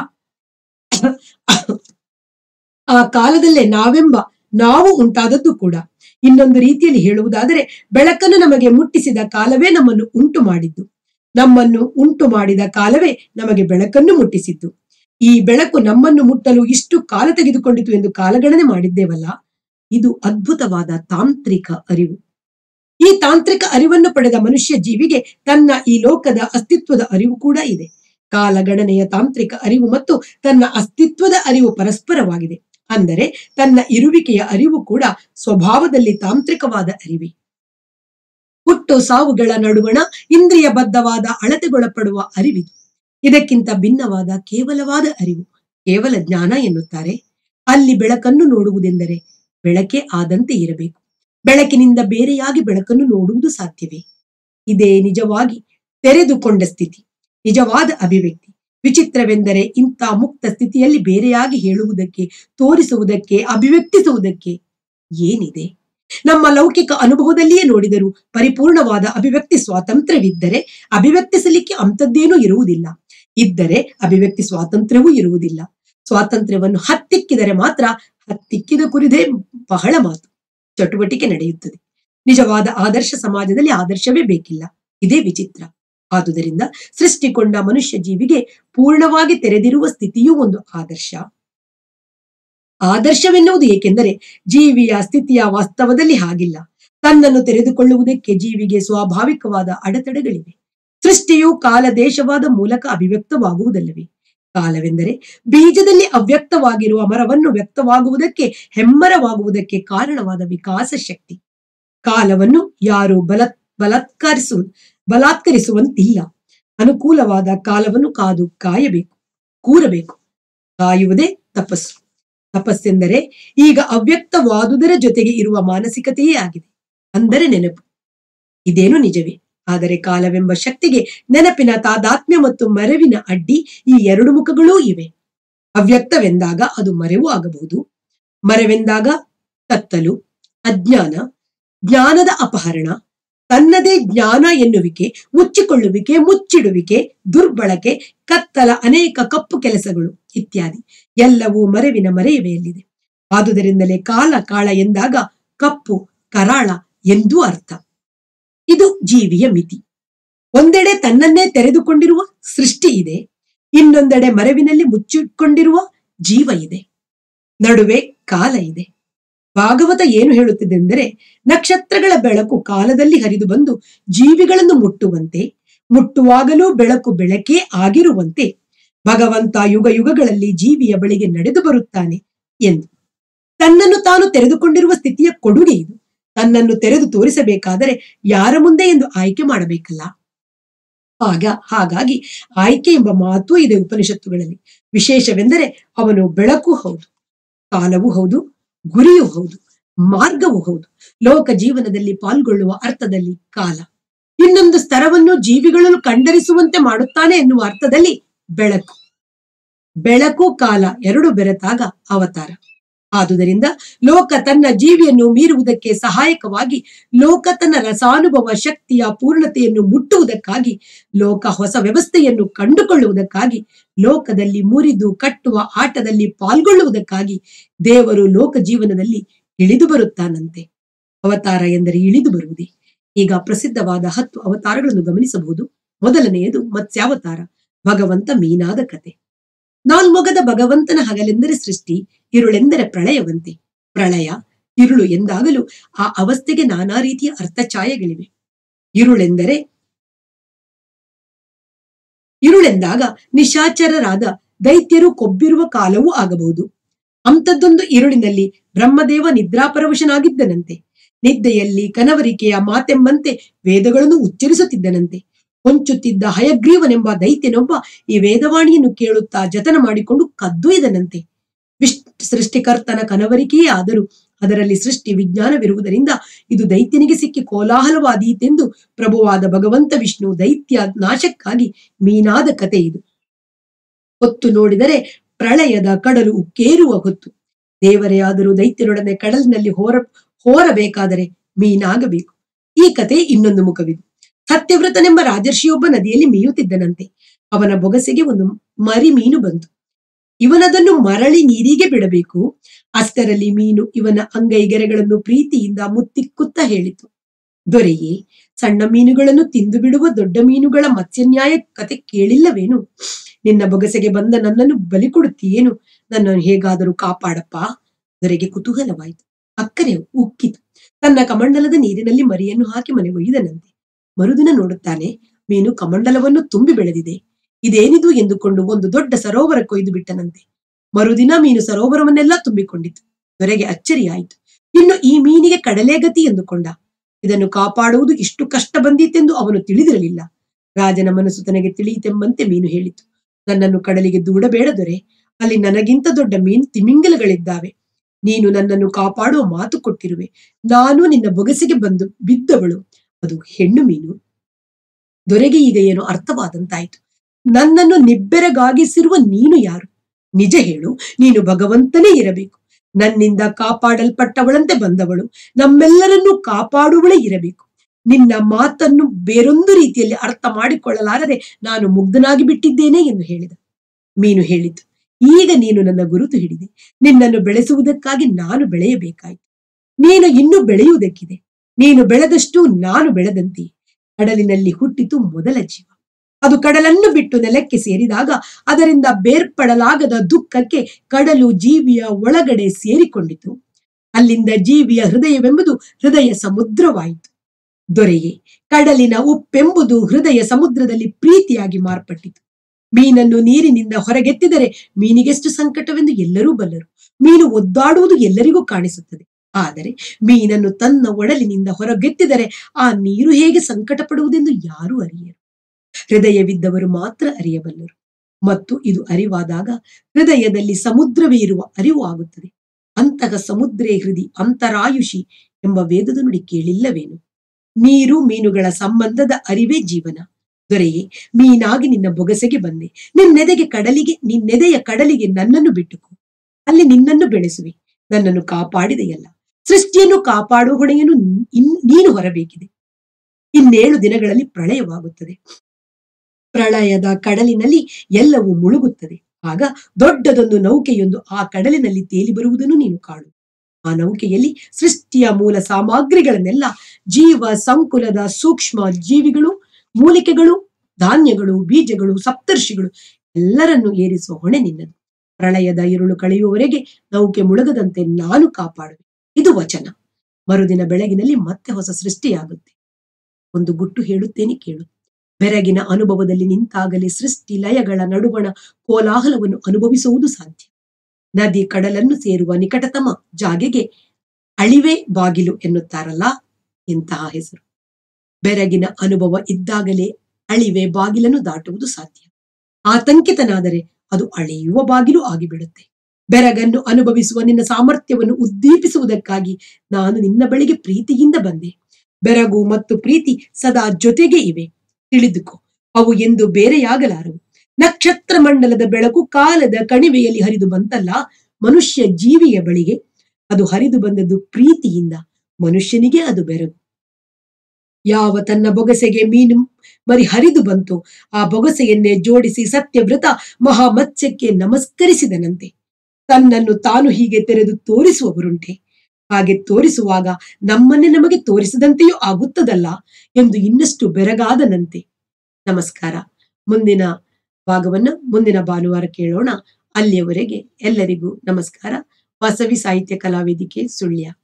ಆ ಕಾಲದಲ್ಲೇ ನಾವೆಂಬ ನಾವು ಉಂಟಾದದ್ದು ಕೂಡ ಇನ್ನೊಂದು ರೀತಿಯಲ್ಲಿ ಹೇಳುವುದಾದರೆ ಬೆಳಕನ್ನು ನಮಗೆ ಮುಟ್ಟಿಸಿದ ಕಾಲವೇ ನಮ್ಮನ್ನು ಉಂಟು ಮಾಡಿದ್ದು ನಮ್ಮನ್ನು ಉಂಟು ಮಾಡಿದ ಕಾಲವೇ ನಮಗೆ ಬೆಳಕನ್ನು ಮುಟ್ಟಿಸಿದ್ದು ಈ ಬೆಳಕು ನಮ್ಮನ್ನು ಮುಟ್ಟಲು ಇಷ್ಟು ಕಾಲ ತೆಗೆದುಕೊಂಡಿತು ಎಂದು ಕಾಲಗಣನೆ ಮಾಡಿದ್ದೇವಲ್ಲ ಇದು ಅದ್ಭುತವಾದ ತಾಂತ್ರಿಕ ಅರಿವು ಈ ತಾಂತ್ರಿಕ ಅರಿವನ್ನು ಪಡೆದ ಮನುಷ್ಯ ಜೀವಿಗೆ ತನ್ನ ಈ ಲೋಕದ ಅಸ್ತಿತ್ವದ ಅರಿವು ಕೂಡ ಇದೆ ಕಾಲಗಣನೆಯ ತಾಂತ್ರಿಕ ಅರಿವು ಮತ್ತು ತನ್ನ ಅಸ್ತಿತ್ವದ ಅರಿವು ಪರಸ್ಪರವಾಗಿದೆ ಅಂದರೆ ತನ್ನ ಇರುವಿಕೆಯ ಅರಿವು ಕೂಡ ಸ್ವಭಾವದಲ್ಲಿ ತಾಂತ್ರಿಕವಾದ ಅರಿವೆ ಹುಟ್ಟು ಸಾವುಗಳ ನಡುವಣ ಇಂದ್ರಿಯಬದ್ಧವಾದ ಅಳತೆಗೊಳಪಡುವ ಅರಿವಿದು ಇದಕ್ಕಿಂತ ಭಿನ್ನವಾದ ಕೇವಲವಾದ ಅರಿವು ಕೇವಲ ಜ್ಞಾನ ಎನ್ನುತ್ತಾರೆ ಅಲ್ಲಿ ಬೆಳಕನ್ನು ನೋಡುವುದೆಂದರೆ ಬೆಳಕೆ ಆದಂತೆ ಇರಬೇಕು ಬೆಳಕಿನಿಂದ ಬೇರೆಯಾಗಿ ಬೆಳಕನ್ನು ನೋಡುವುದು ಸಾಧ್ಯವೇ ಇದೇ ನಿಜವಾಗಿ ತೆರೆದುಕೊಂಡ ಸ್ಥಿತಿ ನಿಜವಾದ ಅಭಿವ್ಯಕ್ತಿ ವಿಚಿತ್ರವೆಂದರೆ ಇಂಥ ಮುಕ್ತ ಸ್ಥಿತಿಯಲ್ಲಿ ಬೇರೆಯಾಗಿ ಹೇಳುವುದಕ್ಕೆ ತೋರಿಸುವುದಕ್ಕೆ ಅಭಿವ್ಯಕ್ತಿಸುವುದಕ್ಕೆ ಏನಿದೆ ನಮ್ಮ ಲೌಕಿಕ ಅನುಭವದಲ್ಲಿಯೇ ನೋಡಿದರೂ ಪರಿಪೂರ್ಣವಾದ ಅಭಿವ್ಯಕ್ತಿ ಸ್ವಾತಂತ್ರ್ಯವಿದ್ದರೆ ಅಭಿವ್ಯಕ್ತಿಸಲಿಕ್ಕೆ ಅಂಥದ್ದೇನೂ ಇರುವುದಿಲ್ಲ ಇದ್ದರೆ ಅಭಿವ್ಯಕ್ತಿ ಸ್ವಾತಂತ್ರ್ಯವೂ ಇರುವುದಿಲ್ಲ ಸ್ವಾತಂತ್ರ್ಯವನ್ನು ಹತ್ತಿಕ್ಕಿದರೆ ಮಾತ್ರ ಹತ್ತಿಕ್ಕಿದ ಕುರಿದೇ ಬಹಳ ಮಾತು ಚಟುವಟಿಕೆ ನಡೆಯುತ್ತದೆ ನಿಜವಾದ ಆದರ್ಶ ಸಮಾಜದಲ್ಲಿ ಆದರ್ಶವೇ ಬೇಕಿಲ್ಲ ಇದೇ ವಿಚಿತ್ರ ಆದುದರಿಂದ ಸೃಷ್ಟಿಕೊಂಡ ಮನುಷ್ಯ ಜೀವಿಗೆ ಪೂರ್ಣವಾಗಿ ತೆರೆದಿರುವ ಸ್ಥಿತಿಯೂ ಒಂದು ಆದರ್ಶ ಆದರ್ಶವೆನ್ನುವುದು ಏಕೆಂದರೆ ಜೀವಿಯ ಸ್ಥಿತಿಯ ವಾಸ್ತವದಲ್ಲಿ ಹಾಗಿಲ್ಲ ತನ್ನನ್ನು ತೆರೆದುಕೊಳ್ಳುವುದಕ್ಕೆ ಜೀವಿಗೆ ಸ್ವಾಭಾವಿಕವಾದ ಅಡೆತಡೆಗಳಿವೆ ಸೃಷ್ಟಿಯು ಕಾಲ ದೇಶವಾದ ಮೂಲಕ ಅಭಿವ್ಯಕ್ತವಾಗುವುದಲ್ಲವೇ ಕಾಲವೆಂದರೆ ಬೀಜದಲ್ಲಿ ಅವ್ಯಕ್ತವಾಗಿರುವ ಮರವನ್ನು ವ್ಯಕ್ತವಾಗುವುದಕ್ಕೆ ಹೆಮ್ಮರವಾಗುವುದಕ್ಕೆ ಕಾರಣವಾದ ವಿಕಾಸ ಶಕ್ತಿ ಕಾಲವನ್ನು ಯಾರು ಬಲ ಬಲಾತ್ಕರಿಸು ಬಲಾತ್ಕರಿಸುವಂತಿಲ್ಲ ಅನುಕೂಲವಾದ ಕಾಲವನ್ನು ಕಾದು ಕಾಯಬೇಕು ಕೂರಬೇಕು ಕಾಯುವುದೇ ತಪಸ್ಸು ತಪಸ್ಸೆಂದರೆ ಈಗ ಅವ್ಯಕ್ತವಾದುದರ ಜೊತೆಗೆ ಇರುವ ಮಾನಸಿಕತೆಯೇ ಆಗಿದೆ ಅಂದರೆ ನೆನಪು ಇದೇನು ನಿಜವೇ ಆದರೆ ಕಾಲವೆಂಬ ಶಕ್ತಿಗೆ ನೆನಪಿನ ತಾದಾತ್ಮ್ಯ ಮತ್ತು ಮರೆವಿನ ಅಡ್ಡಿ ಈ ಎರಡು ಮುಖಗಳೂ ಇವೆ ಅವ್ಯಕ್ತವೆಂದಾಗ ಅದು ಮರೆವು ಆಗಬಹುದು ಮರೆವೆಂದಾಗ ಕತ್ತಲು ಅಜ್ಞಾನ ಜ್ಞಾನದ ಅಪಹರಣ ತನ್ನದೇ ಜ್ಞಾನ ಎನ್ನುವಿಕೆ ಮುಚ್ಚಿಕೊಳ್ಳುವಿಕೆ ಮುಚ್ಚಿಡುವಿಕೆ ದುರ್ಬಳಕೆ ಕತ್ತಲ ಅನೇಕ ಕಪ್ಪು ಕೆಲಸಗಳು ಇತ್ಯಾದಿ ಎಲ್ಲವೂ ಮರೆವಿನ ಮರೆಯುವೆಯಲ್ಲಿದೆ ಆದುದರಿಂದಲೇ ಕಾಲ ಕಾಳ ಎಂದಾಗ ಕಪ್ಪು ಕರಾಳ ಎಂದೂ ಅರ್ಥ ಇದು ಜೀವಿಯ ಮಿತಿ ಒಂದೆಡೆ ತನ್ನನ್ನೇ ತೆರೆದುಕೊಂಡಿರುವ ಸೃಷ್ಟಿ ಇದೆ ಇನ್ನೊಂದೆಡೆ ಮರೆವಿನಲ್ಲಿ ಮುಚ್ಚಿಕೊಂಡಿರುವ ಜೀವ ಇದೆ ನಡುವೆ ಕಾಲ ಇದೆ ಭಾಗವತ ಏನು ಹೇಳುತ್ತಿದೆ ಎಂದರೆ ನಕ್ಷತ್ರಗಳ ಬೆಳಕು ಕಾಲದಲ್ಲಿ ಹರಿದು ಬಂದು ಜೀವಿಗಳನ್ನು ಮುಟ್ಟುವಂತೆ ಮುಟ್ಟುವಾಗಲೂ ಬೆಳಕು ಬೆಳಕೇ ಆಗಿರುವಂತೆ ಭಗವಂತ ಯುಗ ಯುಗಗಳಲ್ಲಿ ಜೀವಿಯ ಬಳಿಗೆ ನಡೆದು ಬರುತ್ತಾನೆ ಎಂದು ತನ್ನನ್ನು ತಾನು ತೆರೆದುಕೊಂಡಿರುವ ಸ್ಥಿತಿಯ ಕೊಡುಗೆ ಇದು ತನ್ನನ್ನು ತೆರೆದು ತೋರಿಸಬೇಕಾದರೆ ಯಾರ ಮುಂದೆ ಎಂದು ಆಯ್ಕೆ ಮಾಡಬೇಕಲ್ಲ ಆಗ ಹಾಗಾಗಿ ಆಯ್ಕೆ ಎಂಬ ಮಾತೂ ಇದೆ ಉಪನಿಷತ್ತುಗಳಲ್ಲಿ ವಿಶೇಷವೆಂದರೆ ಅವನು ಬೆಳಕು ಹೌದು ಕಾಲವೂ ಹೌದು ಗುರಿಯೂ ಹೌದು ಮಾರ್ಗವೂ ಹೌದು ಲೋಕ ಜೀವನದಲ್ಲಿ ಪಾಲ್ಗೊಳ್ಳುವ ಅರ್ಥದಲ್ಲಿ ಕಾಲ ಇನ್ನೊಂದು ಸ್ತರವನ್ನು ಜೀವಿಗಳನ್ನು ಕಂಡರಿಸುವಂತೆ ಮಾಡುತ್ತಾನೆ ಎನ್ನುವ ಅರ್ಥದಲ್ಲಿ ಬೆಳಕು ಬೆಳಕು ಕಾಲ ಎರಡು ಬೆರೆತಾಗ ಅವತಾರ ಆದುದರಿಂದ ಲೋಕ ತನ್ನ ಜೀವಿಯನ್ನು ಮೀರುವುದಕ್ಕೆ ಸಹಾಯಕವಾಗಿ ಲೋಕ ತನ್ನ ರಸಾನುಭವ ಶಕ್ತಿಯ ಪೂರ್ಣತೆಯನ್ನು ಮುಟ್ಟುವುದಕ್ಕಾಗಿ ಲೋಕ ಹೊಸ ವ್ಯವಸ್ಥೆಯನ್ನು ಕಂಡುಕೊಳ್ಳುವುದಕ್ಕಾಗಿ ಲೋಕದಲ್ಲಿ ಮುರಿದು ಕಟ್ಟುವ ಆಟದಲ್ಲಿ ಪಾಲ್ಗೊಳ್ಳುವುದಕ್ಕಾಗಿ ದೇವರು ಲೋಕ ಜೀವನದಲ್ಲಿ ಇಳಿದು ಬರುತ್ತಾನಂತೆ ಅವತಾರ ಎಂದರೆ ಇಳಿದು ಬರುವುದೇ ಈಗ ಪ್ರಸಿದ್ಧವಾದ ಹತ್ತು ಅವತಾರಗಳನ್ನು ಗಮನಿಸಬಹುದು ಮೊದಲನೆಯದು ಮತ್ಸ್ಯಾವತಾರ ಭಗವಂತ ಮೀನಾದ ಕತೆ ನಾಲ್ಮೊಗದ ಭಗವಂತನ ಹಗಲೆಂದರೆ ಸೃಷ್ಟಿ ಇರುಳೆಂದರೆ ಪ್ರಳಯವಂತೆ ಪ್ರಳಯ ಇರುಳು ಎಂದಾಗಲೂ ಆ ಅವಸ್ಥೆಗೆ ನಾನಾ ರೀತಿಯ ಅರ್ಥಛಾಯೆಗಳಿವೆ ಇರುಳೆಂದರೆ ಇರುಳೆಂದಾಗ ನಿಶಾಚರರಾದ ದೈತ್ಯರು ಕೊಬ್ಬಿರುವ ಕಾಲವೂ ಆಗಬಹುದು ಅಂಥದ್ದೊಂದು ಇರುಳಿನಲ್ಲಿ ಬ್ರಹ್ಮದೇವ ನಿದ್ರಾಪರವಶನಾಗಿದ್ದನಂತೆ ನಿದ್ದೆಯಲ್ಲಿ ಕನವರಿಕೆಯ ಮಾತೆಂಬಂತೆ ವೇದಗಳನ್ನು ಉಚ್ಚರಿಸುತ್ತಿದ್ದನಂತೆ ಹೊಂಚುತ್ತಿದ್ದ ಹಯಗ್ರೀವನೆಂಬ ದೈತ್ಯನೊಬ್ಬ ಈ ವೇದವಾಣಿಯನ್ನು ಕೇಳುತ್ತಾ ಜತನ ಮಾಡಿಕೊಂಡು ಕದ್ದೊಯ್ದನಂತೆ ವಿಶ್ ಸೃಷ್ಟಿಕರ್ತನ ಕನವರಿಕೆಯೇ ಆದರೂ ಅದರಲ್ಲಿ ಸೃಷ್ಟಿ ವಿಜ್ಞಾನವಿರುವುದರಿಂದ ಇದು ದೈತ್ಯನಿಗೆ ಸಿಕ್ಕಿ ಕೋಲಾಹಲವಾದೀತೆಂದು ಪ್ರಭುವಾದ ಭಗವಂತ ವಿಷ್ಣು ದೈತ್ಯ ನಾಶಕ್ಕಾಗಿ ಮೀನಾದ ಕತೆ ಇದು ಹೊತ್ತು ನೋಡಿದರೆ ಪ್ರಳಯದ ಕಡಲು ಉಕ್ಕೇರುವ ಹೊತ್ತು ದೇವರೇ ಆದರೂ ದೈತ್ಯರೊಡನೆ ಕಡಲಿನಲ್ಲಿ ಹೋರ ಹೋರಬೇಕಾದರೆ ಮೀನಾಗಬೇಕು ಈ ಕತೆ ಇನ್ನೊಂದು ಮುಖವಿದು ಸತ್ಯವ್ರತನೆಂಬ ರಾಜರ್ಷಿಯೊಬ್ಬ ನದಿಯಲ್ಲಿ ಮೇಯುತ್ತಿದ್ದನಂತೆ ಅವನ ಬೊಗಸೆಗೆ ಒಂದು ಮರಿ ಮೀನು ಬಂತು ಇವನದನ್ನು ಮರಳಿ ನೀರಿಗೆ ಬಿಡಬೇಕು ಅಷ್ಟರಲ್ಲಿ ಮೀನು ಇವನ ಅಂಗೈಗೆರೆಗಳನ್ನು ಪ್ರೀತಿಯಿಂದ ಮುತ್ತಿಕ್ಕುತ್ತಾ ಹೇಳಿತು ದೊರೆಯೇ ಸಣ್ಣ ಮೀನುಗಳನ್ನು ತಿಂದು ಬಿಡುವ ದೊಡ್ಡ ಮೀನುಗಳ ಮತ್ಸ್ಯನ್ಯಾಯ ಕತೆ ಕೇಳಿಲ್ಲವೇನು ನಿನ್ನ ಬೊಗಸೆಗೆ ಬಂದ ನನ್ನನ್ನು ಬಲಿ ಕೊಡುತ್ತೀಯೇನು ನನ್ನನ್ನು ಹೇಗಾದರೂ ಕಾಪಾಡಪ್ಪ ದೊರೆಗೆ ಕುತೂಹಲವಾಯಿತು ಅಕ್ಕರೆ ಉಕ್ಕಿತು ತನ್ನ ಕಮಂಡಲದ ನೀರಿನಲ್ಲಿ ಮರಿಯನ್ನು ಹಾಕಿ ಮನೆಗೊಯ್ದನಂತೆ ಮರುದಿನ ನೋಡುತ್ತಾನೆ ಮೀನು ಕಮಂಡಲವನ್ನು ತುಂಬಿ ಬೆಳೆದಿದೆ ಇದೇನಿದು ಎಂದುಕೊಂಡು ಒಂದು ದೊಡ್ಡ ಸರೋವರ ಕೊಯ್ದು ಬಿಟ್ಟನಂತೆ ಮರುದಿನ ಮೀನು ಸರೋವರವನ್ನೆಲ್ಲ ತುಂಬಿಕೊಂಡಿತು ದೊರೆಗೆ ಅಚ್ಚರಿಯಾಯಿತು ಇನ್ನು ಈ ಮೀನಿಗೆ ಕಡಲೆ ಗತಿ ಎಂದುಕೊಂಡ ಇದನ್ನು ಕಾಪಾಡುವುದು ಇಷ್ಟು ಕಷ್ಟ ಬಂದಿತೆಂದು ಅವನು ತಿಳಿದಿರಲಿಲ್ಲ ರಾಜನ ಮನಸ್ಸು ತನಗೆ ತಿಳಿಯಿತೆಂಬಂತೆ ಮೀನು ಹೇಳಿತು ನನ್ನನ್ನು ಕಡಲಿಗೆ ದೂಡಬೇಡ ದೊರೆ ಅಲ್ಲಿ ನನಗಿಂತ ದೊಡ್ಡ ಮೀನು ತಿಮಿಂಗಲಗಳಿದ್ದಾವೆ ನೀನು ನನ್ನನ್ನು ಕಾಪಾಡುವ ಮಾತು ಕೊಟ್ಟಿರುವೆ ನಾನು ನಿನ್ನ ಬೊಗಸೆಗೆ ಬಂದು ಬಿದ್ದವಳು ಅದು ಹೆಣ್ಣು ಮೀನು ದೊರೆಗೆ ಈಗ ಏನು ಅರ್ಥವಾದಂತಾಯಿತು ನನ್ನನ್ನು ನಿಬ್ಬೆರಗಾಗಿಸಿರುವ ನೀನು ಯಾರು ನಿಜ ಹೇಳು ನೀನು ಭಗವಂತನೇ ಇರಬೇಕು ನನ್ನಿಂದ ಕಾಪಾಡಲ್ಪಟ್ಟವಳಂತೆ ಬಂದವಳು ನಮ್ಮೆಲ್ಲರನ್ನೂ ಕಾಪಾಡುವಳೇ ಇರಬೇಕು ನಿನ್ನ ಮಾತನ್ನು ಬೇರೊಂದು ರೀತಿಯಲ್ಲಿ ಅರ್ಥ ಮಾಡಿಕೊಳ್ಳಲಾರದೆ ನಾನು ಮುಗ್ಧನಾಗಿ ಬಿಟ್ಟಿದ್ದೇನೆ ಎಂದು ಹೇಳಿದ ಮೀನು ಹೇಳಿತು ಈಗ ನೀನು ನನ್ನ ಗುರುತು ಹಿಡಿದೆ ನಿನ್ನನ್ನು ಬೆಳೆಸುವುದಕ್ಕಾಗಿ ನಾನು ಬೆಳೆಯಬೇಕಾಯಿತು ನೀನು ಇನ್ನೂ ಬೆಳೆಯುವುದಕ್ಕಿದೆ ನೀನು ಬೆಳೆದಷ್ಟು ನಾನು ಬೆಳೆದಂತೆ ಕಡಲಿನಲ್ಲಿ ಹುಟ್ಟಿತು ಮೊದಲ ಜೀವ ಅದು ಕಡಲನ್ನು ಬಿಟ್ಟು ನೆಲಕ್ಕೆ ಸೇರಿದಾಗ ಅದರಿಂದ ಬೇರ್ಪಡಲಾಗದ ದುಃಖಕ್ಕೆ ಕಡಲು ಜೀವಿಯ ಒಳಗಡೆ ಸೇರಿಕೊಂಡಿತು ಅಲ್ಲಿಂದ ಜೀವಿಯ ಹೃದಯವೆಂಬುದು ಹೃದಯ ಸಮುದ್ರವಾಯಿತು ದೊರೆಯೇ ಕಡಲಿನ ಉಪ್ಪೆಂಬುದು ಹೃದಯ ಸಮುದ್ರದಲ್ಲಿ ಪ್ರೀತಿಯಾಗಿ ಮಾರ್ಪಟ್ಟಿತು ಮೀನನ್ನು ನೀರಿನಿಂದ ಹೊರಗೆತ್ತಿದರೆ ಮೀನಿಗೆಷ್ಟು ಸಂಕಟವೆಂದು ಎಲ್ಲರೂ ಬಲ್ಲರು ಮೀನು ಒದ್ದಾಡುವುದು ಎಲ್ಲರಿಗೂ ಕಾಣಿಸುತ್ತದೆ ಆದರೆ ಮೀನನ್ನು ತನ್ನ ಒಡಲಿನಿಂದ ಹೊರಗೆತ್ತಿದರೆ ಆ ನೀರು ಹೇಗೆ ಸಂಕಟ ಪಡುವುದೆಂದು ಯಾರೂ ಅರಿಯರು ಹೃದಯವಿದ್ದವರು ಮಾತ್ರ ಅರಿಯಬಲ್ಲರು ಮತ್ತು ಇದು ಅರಿವಾದಾಗ ಹೃದಯದಲ್ಲಿ ಸಮುದ್ರವೇ ಇರುವ ಅರಿವು ಆಗುತ್ತದೆ ಅಂತಹ ಸಮುದ್ರೇ ಹೃದಿ ಅಂತರಾಯುಷಿ ಎಂಬ ವೇದದ ನುಡಿ ಕೇಳಿಲ್ಲವೇನು ನೀರು ಮೀನುಗಳ ಸಂಬಂಧದ ಅರಿವೇ ಜೀವನ ದೊರೆಯೇ ಮೀನಾಗಿ ನಿನ್ನ ಬೊಗಸೆಗೆ ಬಂದೆ ನಿನ್ನೆದೆಗೆ ಕಡಲಿಗೆ ನಿನ್ನೆದೆಯ ಕಡಲಿಗೆ ನನ್ನನ್ನು ಬಿಟ್ಟುಕೋ ಅಲ್ಲಿ ನಿನ್ನನ್ನು ಬೆಳೆಸುವೆ ನನ್ನನ್ನು ಕಾಪಾಡಿದೆಯಲ್ಲ ಸೃಷ್ಟಿಯನ್ನು ಕಾಪಾಡುವ ಹೊಣೆಯನ್ನು ಇನ್- ನೀನು ಹೊರಬೇಕಿದೆ ಇನ್ನೇಳು ದಿನಗಳಲ್ಲಿ ಪ್ರಳಯವಾಗುತ್ತದೆ ಪ್ರಳಯದ ಕಡಲಿನಲ್ಲಿ ಎಲ್ಲವೂ ಮುಳುಗುತ್ತದೆ ಆಗ ದೊಡ್ಡದೊಂದು ನೌಕೆಯೊಂದು ಆ ಕಡಲಿನಲ್ಲಿ ತೇಲಿ ಬರುವುದನ್ನು ನೀನು ಕಾಣು ಆ ನೌಕೆಯಲ್ಲಿ ಸೃಷ್ಟಿಯ ಮೂಲ ಸಾಮಗ್ರಿಗಳನ್ನೆಲ್ಲ ಜೀವ ಸಂಕುಲದ ಸೂಕ್ಷ್ಮ ಜೀವಿಗಳು ಮೂಲಿಕೆಗಳು ಧಾನ್ಯಗಳು ಬೀಜಗಳು ಸಪ್ತರ್ಷಿಗಳು ಎಲ್ಲರನ್ನೂ ಏರಿಸುವ ಹೊಣೆ ನಿನ್ನದು ಪ್ರಳಯದ ಇರುಳು ಕಳೆಯುವವರೆಗೆ ನೌಕೆ ಮುಳುಗದಂತೆ ನಾನು ಕಾಪಾಡುವೆ ಇದು ವಚನ ಮರುದಿನ ಬೆಳಗಿನಲ್ಲಿ ಮತ್ತೆ ಹೊಸ ಸೃಷ್ಟಿಯಾಗುತ್ತೆ ಒಂದು ಗುಟ್ಟು ಹೇಳುತ್ತೇನೆ ಕೇಳು ಬೆರಗಿನ ಅನುಭವದಲ್ಲಿ ನಿಂತಾಗಲೇ ಸೃಷ್ಟಿ ಲಯಗಳ ನಡುವಣ ಕೋಲಾಹಲವನ್ನು ಅನುಭವಿಸುವುದು ಸಾಧ್ಯ ನದಿ ಕಡಲನ್ನು ಸೇರುವ ನಿಕಟತಮ ಜಾಗೆಗೆ ಅಳಿವೆ ಬಾಗಿಲು ಎನ್ನುತ್ತಾರಲ್ಲ ಇಂತಹ ಹೆಸರು ಬೆರಗಿನ ಅನುಭವ ಇದ್ದಾಗಲೇ ಅಳಿವೆ ಬಾಗಿಲನ್ನು ದಾಟುವುದು ಸಾಧ್ಯ ಆತಂಕಿತನಾದರೆ ಅದು ಅಳೆಯುವ ಬಾಗಿಲು ಆಗಿಬಿಡುತ್ತೆ ಬೆರಗನ್ನು ಅನುಭವಿಸುವ ನಿನ್ನ ಸಾಮರ್ಥ್ಯವನ್ನು ಉದ್ದೀಪಿಸುವುದಕ್ಕಾಗಿ ನಾನು ನಿನ್ನ ಬಳಿಗೆ ಪ್ರೀತಿಯಿಂದ ಬಂದೆ ಬೆರಗು ಮತ್ತು ಪ್ರೀತಿ ಸದಾ ಜೊತೆಗೆ ಇವೆ ತಿಳಿದುಕೋ ಅವು ಎಂದು ಬೇರೆಯಾಗಲಾರವು ನಕ್ಷತ್ರ ಮಂಡಲದ ಬೆಳಕು ಕಾಲದ ಕಣಿವೆಯಲ್ಲಿ ಹರಿದು ಬಂತಲ್ಲ ಮನುಷ್ಯ ಜೀವಿಯ ಬಳಿಗೆ ಅದು ಹರಿದು ಬಂದದ್ದು ಪ್ರೀತಿಯಿಂದ ಮನುಷ್ಯನಿಗೆ ಅದು ಬೆರಗು ಯಾವ ತನ್ನ ಬೊಗಸೆಗೆ ಮೀನು ಮರಿ ಹರಿದು ಬಂತು ಆ ಬೊಗಸೆಯನ್ನೇ ಜೋಡಿಸಿ ಸತ್ಯವ್ರತ ಮಹಾಮತ್ಸ್ಯಕ್ಕೆ ನಮಸ್ಕರಿಸಿದನಂತೆ ತನ್ನನ್ನು ತಾನು ಹೀಗೆ ತೆರೆದು ತೋರಿಸುವವರುಂಟೆ ಹಾಗೆ ತೋರಿಸುವಾಗ ನಮ್ಮನ್ನೇ ನಮಗೆ ತೋರಿಸಿದಂತೆಯೂ ಆಗುತ್ತದಲ್ಲ ಎಂದು ಇನ್ನಷ್ಟು ಬೆರಗಾದನಂತೆ ನಮಸ್ಕಾರ ಮುಂದಿನ ಭಾಗವನ್ನ ಮುಂದಿನ ಭಾನುವಾರ ಕೇಳೋಣ ಅಲ್ಲಿಯವರೆಗೆ ಎಲ್ಲರಿಗೂ ನಮಸ್ಕಾರ ವಾಸವಿ ಸಾಹಿತ್ಯ ಕಲಾವೇದಿಕೆ ಸುಳ್ಯ